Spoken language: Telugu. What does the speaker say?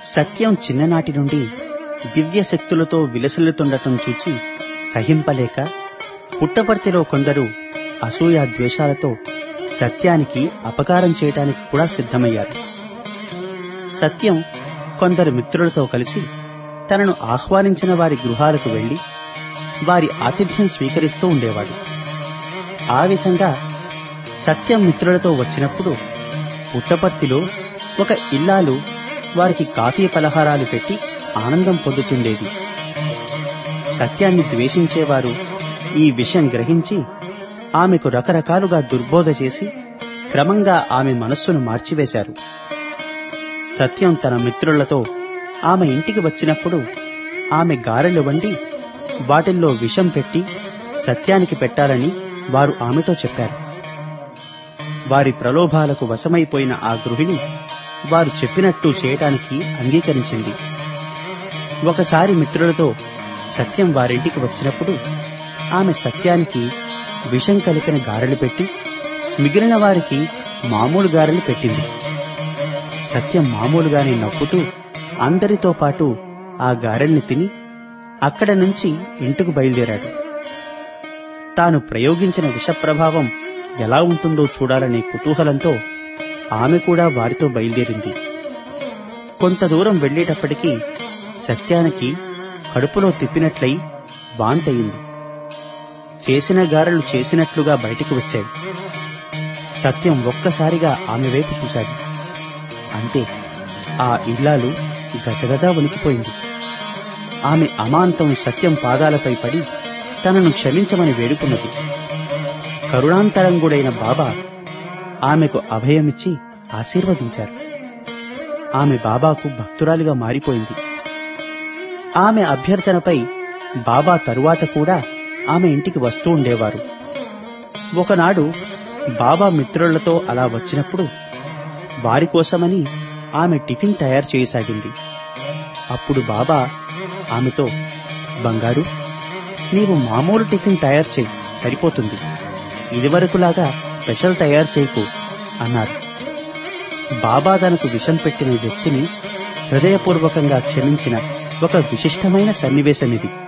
సత్యం చిన్ననాటి నుండి దివ్య శక్తులతో విలసిల్లుతుండటం చూచి సహింపలేక పుట్టపర్తిలో కొందరు అసూయ ద్వేషాలతో సత్యానికి అపకారం చేయటానికి కూడా సిద్ధమయ్యారు సత్యం కొందరు మిత్రులతో కలిసి తనను ఆహ్వానించిన వారి గృహాలకు వెళ్లి వారి ఆతిథ్యం స్వీకరిస్తూ ఉండేవాడు ఆ విధంగా సత్యం మిత్రులతో వచ్చినప్పుడు పుట్టపర్తిలో ఒక ఇల్లాలు వారికి కాఫీ పలహారాలు పెట్టి ఆనందం పొందుతుండేది సత్యాన్ని ద్వేషించేవారు ఈ విషయం గ్రహించి ఆమెకు రకరకాలుగా దుర్బోధ చేసి క్రమంగా ఆమె మనస్సును మార్చివేశారు సత్యం తన మిత్రులతో ఆమె ఇంటికి వచ్చినప్పుడు ఆమె గారెలు వండి వాటిల్లో విషం పెట్టి సత్యానికి పెట్టాలని వారు ఆమెతో చెప్పారు వారి ప్రలోభాలకు వశమైపోయిన ఆ గృహిణి వారు చెప్పినట్టు చేయటానికి అంగీకరించింది ఒకసారి మిత్రులతో సత్యం వారింటికి వచ్చినప్పుడు ఆమె సత్యానికి విషం కలిపిన గారెలు పెట్టి మిగిలిన వారికి మామూలు గారెలు పెట్టింది సత్యం మామూలుగానే నవ్వుతూ అందరితో పాటు ఆ గారెల్ని తిని అక్కడ నుంచి ఇంటికి బయలుదేరాడు తాను ప్రయోగించిన విష ప్రభావం ఎలా ఉంటుందో చూడాలనే కుతూహలంతో ఆమె కూడా వారితో బయలుదేరింది కొంత దూరం వెళ్లేటప్పటికీ సత్యానికి కడుపులో తిప్పినట్లయి వాంతయింది చేసిన గారెలు చేసినట్లుగా బయటికి వచ్చాయి సత్యం ఒక్కసారిగా ఆమె వైపు చూశాడు అంతే ఆ ఇల్లాలు గజగజ వణికిపోయింది ఆమె అమాంతం సత్యం పాదాలపై పడి తనను క్షమించమని వేడుకున్నది కరుణాంతరంగుడైన బాబా ఆమెకు అభయమిచ్చి ఆశీర్వదించారు ఆమె బాబాకు భక్తురాలిగా మారిపోయింది ఆమె అభ్యర్థనపై బాబా తరువాత కూడా ఆమె ఇంటికి వస్తూ ఉండేవారు ఒకనాడు బాబా మిత్రులతో అలా వచ్చినప్పుడు వారి కోసమని ఆమె టిఫిన్ తయారు చేయసాగింది అప్పుడు బాబా ఆమెతో బంగారు నీవు మామూలు టిఫిన్ తయారు చేయి సరిపోతుంది ఇదివరకులాగా స్పెషల్ తయారు చేయకు అన్నారు బాబా తనకు విషం పెట్టిన వ్యక్తిని హృదయపూర్వకంగా క్షమించిన ఒక విశిష్టమైన సన్నివేశమిది